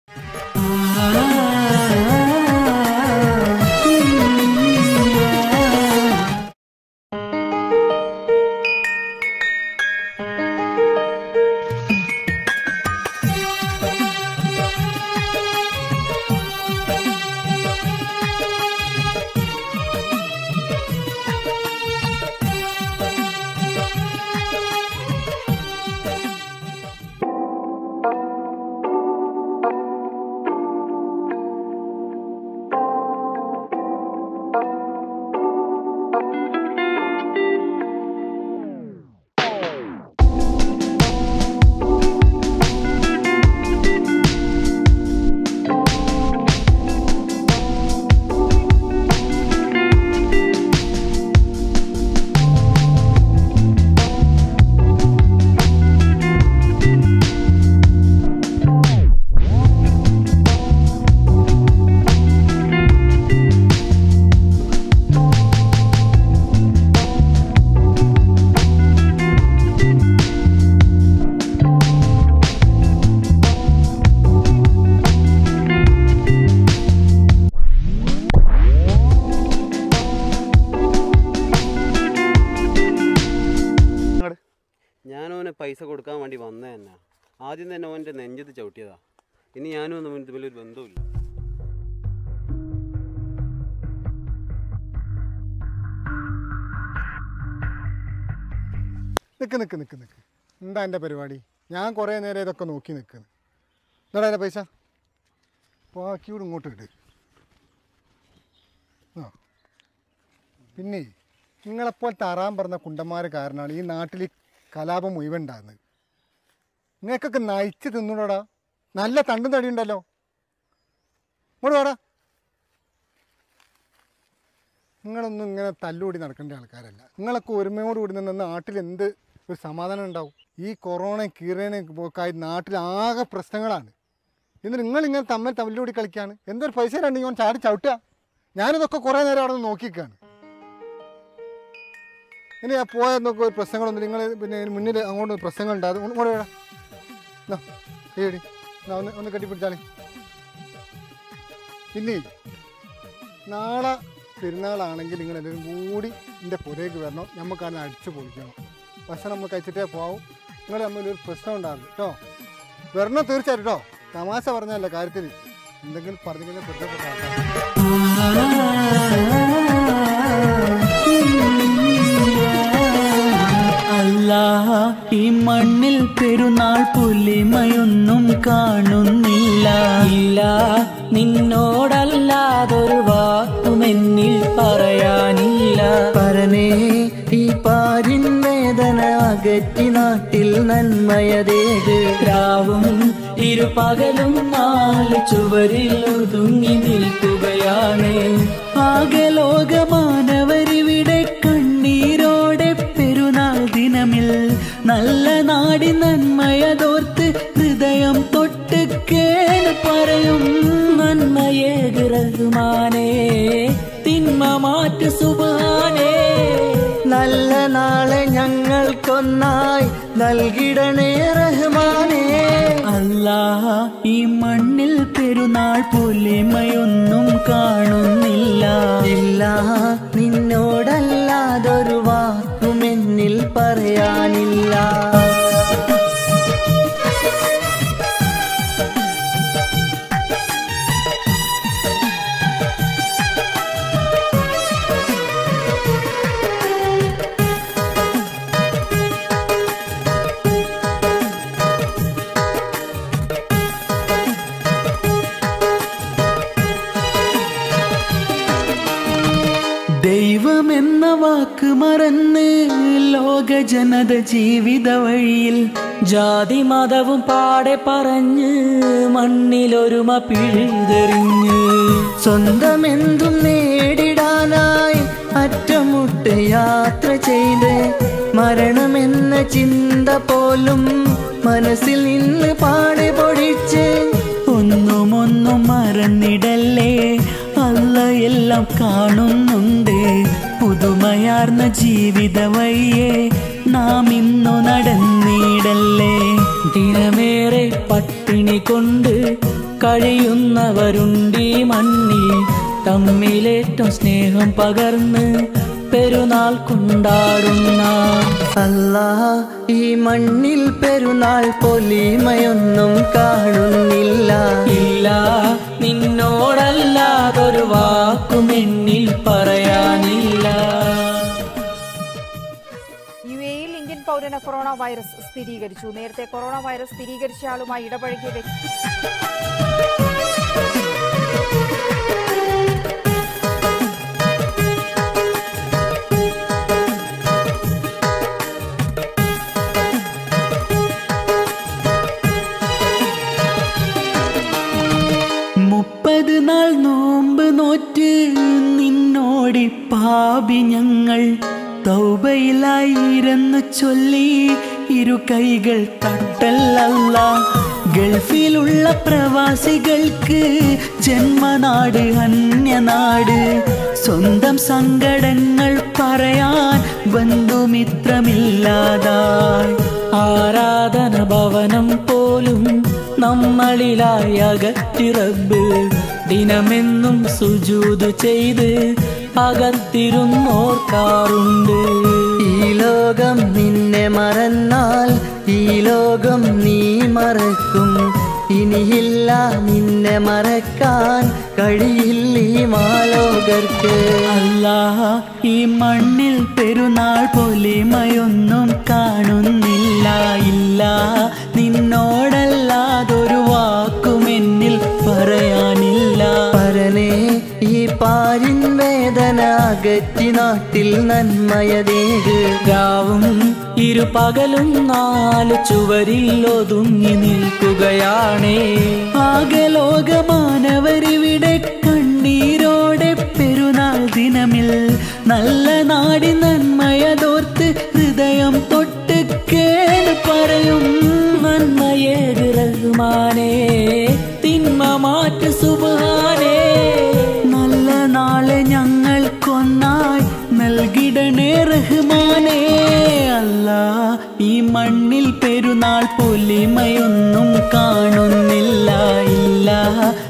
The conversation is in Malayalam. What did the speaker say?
ഞാൻ അവനെ പൈസ കൊടുക്കാൻ വേണ്ടി വന്നത് തന്നെ ആദ്യം തന്നെ അവൻ്റെ നെഞ്ചത്ത് ചവിട്ടിയതാ ഇനി ഞാനും ഒന്നും തമ്മിലൊരു ബന്ധവുമില്ല നിൽക്ക് നിൽക്ക് നിൽക്ക് നിൽക്ക് എന്താ എൻ്റെ പരിപാടി ഞാൻ കുറേ നേരം ഇതൊക്കെ നോക്കി നിൽക്കുന്നു എന്താടാ എൻ്റെ പൈസ ബാക്കിയോട് ഇങ്ങോട്ട് ഇട് ആ പിന്നെ നിങ്ങളെപ്പോൾ തറാൻ പറഞ്ഞ കുണ്ടന്മാർ കാരണമാണ് ഈ നാട്ടിൽ ഈ കലാപം മുഴുവൻ ഉണ്ടാകുന്നത് നിങ്ങൾക്കൊക്കെ നയിച്ച് തിന്നൂടാ നല്ല തണ്ടും തടി ഉണ്ടല്ലോ ഇങ്ങോട്ട് വാടാ നിങ്ങളൊന്നും ഇങ്ങനെ തല്ലുകൂടി നടക്കേണ്ട ആൾക്കാരല്ല നിങ്ങളൊക്കെ ഒരുമയോട് കൂടി നിന്ന് നാട്ടിൽ എന്ത് ഒരു സമാധാനം ഉണ്ടാവും ഈ കൊറോണ കീറേനെ പോക്കായി നാട്ടിൽ ആകെ പ്രശ്നങ്ങളാണ് എന്നിട്ട് നിങ്ങളിങ്ങനെ തമ്മിൽ തമ്മിലൂടി കളിക്കുകയാണ് എന്തൊരു പൈസ രണ്ട് ഞാൻ ചാടി ചവിട്ടുക ഞാനിതൊക്കെ കുറേ നേരം അവിടെ നിന്ന് നോക്കിക്കാണ് ഇനി ആ പോയ നോക്കുക ഒരു പ്രശ്നങ്ങളൊന്നും നിങ്ങൾ പിന്നെ ഇതിന് മുന്നിൽ അങ്ങോട്ട് പ്രശ്നങ്ങൾ ഉണ്ടാകും ഇങ്ങോട്ട് വേടാ എന്നാ ഏടി എന്നാ ഒന്ന് ഒന്ന് കെട്ടിപ്പിടിച്ചാളി പിന്നെ നാളെ പെരുന്നാളാണെങ്കിൽ നിങ്ങൾ എല്ലാവരും കൂടി എൻ്റെ പുരയ്ക്ക് വരണം നമുക്കാണ് അടിച്ചു പൊളിക്കണം ഭക്ഷണം നമ്മൾ കഴിച്ചിട്ടേ പോവും നിങ്ങൾ തമ്മിൽ ഒരു പ്രശ്നം ഉണ്ടാകും കേട്ടോ വരണം തീർച്ചയായിട്ടും കേട്ടോ തമാശ പറഞ്ഞല്ല കാര്യത്തിൽ എന്തെങ്കിലും പറഞ്ഞെങ്കിൽ പൊരുത്തപ്പെട്ട ആൾക്കാർ അല്ല ഈ മണ്ണിൽ പെരുന്നാൾ പുലിമയൊന്നും കാണുന്നില്ല ഇല്ല നിന്നോടല്ലാതൊരു വാക്കുമെന്നിൽ പറയാനില്ല പരനേ ഈ പാരിൻ വേദന അകറ്റി നാട്ടിൽ നന്മയതേത് രാവും ഇരുപകലും നാല് ചുവരിൽ ഒതുങ്ങി നിൽക്കുകയാണ് ആകെ ലോകമാനവരിവിടെ കണ്ണീരോടെ പെരുന്നാൾ ദിനമിൽ നല്ല നാടി നന്മയതോർത്ത് ഹൃദയം തൊട്ട് കേണ് പറയും നന്മയേ റഹ്മാനേ തിന്മ മാറ്റു സുബാനേ നല്ല നാളെ ഞങ്ങൾക്കൊന്നായി നൽകിടണേ റഹ്മാനേ അല്ലാ ഈ മണ്ണിൽ പെരുന്നാൾ പൊലിമയൊന്നും കാണുന്നില്ല ഇല്ല നിന്നോടല്ലാതൊരു വാക്കുമെന്നിൽ പറയാനില്ല ദൈവമെന്ന വാക്ക് മറന്ന് ലോക ജനത ജീവിത വഴിയിൽ ജാതി മതവും പാടെ പറഞ്ഞ് മണ്ണിലൊരുമ പിഴുതെറിഞ്ഞ് സ്വന്തമെന്തും നേടിടാനായി അറ്റമുട്ട് യാത്ര ചെയ്ത് മരണമെന്ന ചിന്ത പോലും മനസ്സിൽ നിന്ന് പാടെ പൊടിച്ച് ഒന്നും ഒന്നും മറന്നിടല്ലേ അല്ല എല്ലാം കാണുന്നുണ്ട് പുതുമയാർന്ന ജീവിത വഴിയെ നാം ഇന്നു നടന്നിടല്ലേ ദിനമേറെ പട്ടിണി കൊണ്ട് കഴിയുന്നവരുണ്ടീ മണ്ണിൽ തമ്മിലേറ്റം സ്നേഹം പകർന്ന് പെരുന്നാൾ കൊണ്ടാടുന്ന അല്ലാ ഈ മണ്ണിൽ പെരുന്നാൾ പൊലിമയൊന്നും കാണുന്നില്ല ഇല്ല നിന്നോടല്ലാതൊരു വാക്കും എന്നിൽ പറയാനില്ല യു എയിൽ ഇന്ത്യൻ പൗരന് കൊറോണ വൈറസ് സ്ഥിരീകരിച്ചു നേരത്തെ കൊറോണ വൈറസ് സ്ഥിരീകരിച്ച ആളുമായി ഇടപഴകിയ വ്യക്തി മുപ്പത് നാൾ നോമ്പ് നോറ്റ് നിന്നോടി പാപി ഞങ്ങൾ തൗബയിലായിരുന്നു ചൊല്ലി ഇരു കൈകൾ തട്ടല്ലല്ല ഗൾഫിലുള്ള പ്രവാസികൾക്ക് ജന്മനാട് അന്യനാട് സ്വന്തം സങ്കടങ്ങൾ പറയാൻ ബന്ധുമിത്രമില്ലാതായി ആരാധന ഭവനം പോലും നമ്മളിലായി അകറ്റി റബ്ബ് ദിനമെന്നും സുജൂത് ചെയ്ത് അകത്തിരുന്നോർക്കാറുണ്ട് ഈ ലോകം നിന്നെ മറന്നാൽ ഈ ലോകം നീ മറക്കും ഇനിയില്ല നിന്നെ മറക്കാൻ കഴിയില്ല ഈ മാലോകർക്ക് അല്ലാ ഈ മണ്ണിൽ പെരുന്നാൾ പൊലിമയൊന്നും കാണുന്നില്ല ഇല്ല നിന്നോടല്ലാതൊരു വാക്കും എന്നിൽ പറയാനില്ല പരനെ ഈ പാരിൻ വേദന അകറ്റി നാട്ടിൽ നന്മയതേക് രാവും ഇരു പകലും നാല് ചുവരിൽ ഒതുങ്ങി നിൽക്കുകയാണേ ആകെ ലോകമാനവരിവിടെ കണ്ണീരോടെ പെരുന്നാൾ ദിനമിൽ നല്ല നാടി നന്മയതോർത്ത് ഹൃദയം തൊട്ട് കേട് പറയും നന്മയേത് റഹ്മാനേ തിന്മ മാറ്റ് സുബാനേ നല്ല നാളെ ഞങ്ങൾക്കൊന്നായി നൽകിടണേ റഹ്മാനേ അല്ല ഈ മണ്ണിൽ പെരുന്നാൾ പൊലിമയൊന്നും കാണുന്നില്ല ഇല്ല